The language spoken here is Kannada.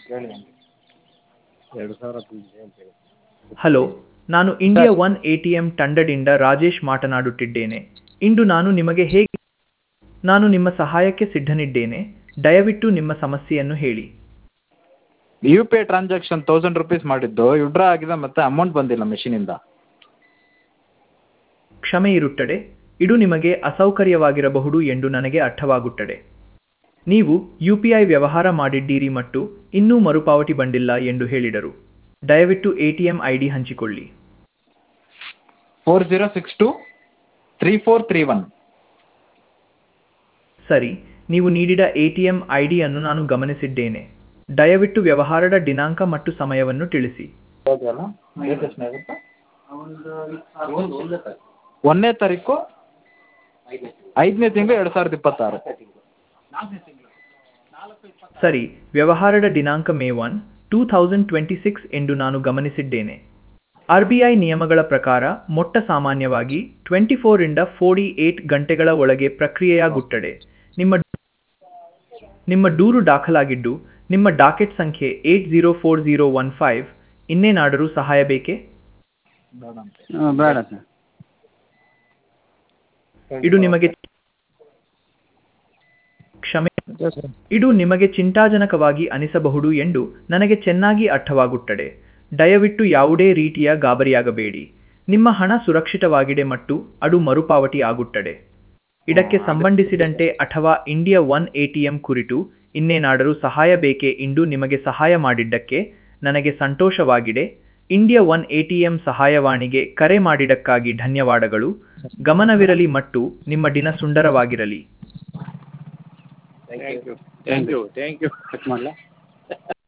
ಹೇಳಿ ಎರಡು ಸಾವಿರ ತುಂಬಿದೆ ಅಂತ ಹೇಳಿ ಹಲೋ ನಾನು India one A T M ತಂಡದಿಂದ ರಾಜೇಶ್ ಮಾತನಾಡುತ್ತಿದ್ದೇನೆ ಇಂದು ನಾನು ನಿಮಗೆ ಹೇಗೆ ನಾನು ನಿಮ್ಮ ಸಹಾಯಕ್ಕೆ ಸಿದ್ಧನಿದ್ದೇನೆ ದಯವಿಟ್ಟು ನಿಮ್ಮ ಸಮಸ್ಯೆಯನ್ನು ಹೇಳಿ U P I transaction thousand rupees ಮಾಡಿದ್ದು ವಿಡ್ರಾ ಆಗಿದೆ ಮತ್ತು ಅಮೌಂಟ್ ಬಂದಿಲ್ಲ ಮೆಷಿನಿಂದ ಕ್ಷಮೆ ಇರುತ್ತದೆ ಇದು ನಿಮಗೆ ಅಸೌಕರ್ಯವಾಗಿರಬಹುದು ಎಂದು ನನಗೆ ಅರ್ಥವಾಗುತ್ತದೆ ನೀವು ಯು ಪಿ ಐ ವ್ಯವಹಾರ ಮಾಡಿದ್ದೀರಿ ಮತ್ತು ಇನ್ನೂ ಮರುಪಾವತಿ ಬಂದಿಲ್ಲ ಎಂದು ಹೇಳಿದರು ದಯವಿಟ್ಟು A T M I D ಹಂಚಿಕೊಳ್ಳಿ four zero six two three four three one ಸರಿ ನೀವು ನೀಡಿದ ಎ ಟಿ ಎಂ ಐ ಡಿಯನ್ನು ನಾನು ಗಮನಿಸಿದ್ದೇನೆ ದಯವಿಟ್ಟು ವ್ಯವಹಾರದ ದಿನಾಂಕ ಮತ್ತು ಸಮಯವನ್ನು ತಿಳಿಸಿ ಹೌದಲ್ಲ ಡೇಟ್ ಎಷ್ಟು ಆಗುತ್ತೆ ಒಂದನೇ ತಾರೀಕು ಐದನೇ ತಿಂಗಳು ಎರಡು ಸಾವಿರದ ಇಪ್ಪತ್ತಾರು ಸರಿ ವ್ಯವಹಾರದ ದಿನಾಂಕ May one two thousand twenty six ಎಂದು ನಾನು ಗಮನಿಸಿದ್ದೇನೆ ಆರ್ ಬಿ ಐ ನಿಯಮಗಳ ಪ್ರಕಾರ ಮೊಟ್ಟ ಸಾಮಾನ್ಯವಾಗಿ ಟ್ವೆಂಟಿ ಫೋರಿಂದ ಫೋರ್ಟಿ ಏಟ್ ಗಂಟೆಗಳ ಒಳಗೆ ಪ್ರಕ್ರಿಯೆಯಾಗುತ್ತದೆ ನಿಮ್ಮ ನಿಮ್ಮ ದೂರು ದಾಖಲಾಗಿದ್ದು ನಿಮ್ಮ ಡಾಕೆಟ್ ಸಂಖ್ಯೆ eight zero four zero one five ಇನ್ನೇನಾದರೂ ಸಹಾಯ ಬೇಕೇ ಬೇಡ ಅಂತ ಬೇಡ ಸರ್ ಇದು ನಿಮಗೆ ಕ್ಷಮೆ ಇದು ನಿಮಗೆ ಚಿಂತಾಜನಕವಾಗಿ ಅನಿಸಬಹುದು ಎಂದು ನನಗೆ ಚೆನ್ನಾಗಿ ಅರ್ಥವಾಗುತ್ತದೆ ದಯವಿಟ್ಟು ಯಾವುದೇ ರೀತಿಯ ಗಾಬರಿಯಾಗಬೇಡಿ ನಿಮ್ಮ ಹಣ ಸುರಕ್ಷಿತವಾಗಿದೆ ಮತ್ತು ಅದು ಮರುಪಾವತಿ ಆಗುತ್ತದೆ ಇದಕ್ಕೆ ಸಂಬಂಧಿಸಿದಂತೆ ಅಥವಾ ಇಂಡಿಯಾ ಒನ್ ಎಟಿಎಂ ಕುರಿತು ಇನ್ನೇನಾದರೂ ಸಹಾಯ ಬೇಕೇ ಎಂದು ನಿಮಗೆ ಸಹಾಯ ಮಾಡಿದ್ದಕ್ಕೆ ನನಗೆ ಸಂತೋಷವಾಗಿದೆ ಇಂಡಿಯಾ ಒನ್ ಎಟಿಎಂ ಸಹಾಯವಾಣಿಗೆ ಕರೆ ಮಾಡಿದ್ದಕ್ಕಾಗಿ ಧನ್ಯವಾದಗಳು ಗಮನವಿರಲಿ ಮತ್ತು ನಿಮ್ಮ ದಿನ ಸುಂದರವಾಗಿರಲಿ thank you thank you thank you cut ಮಾಡಲಾ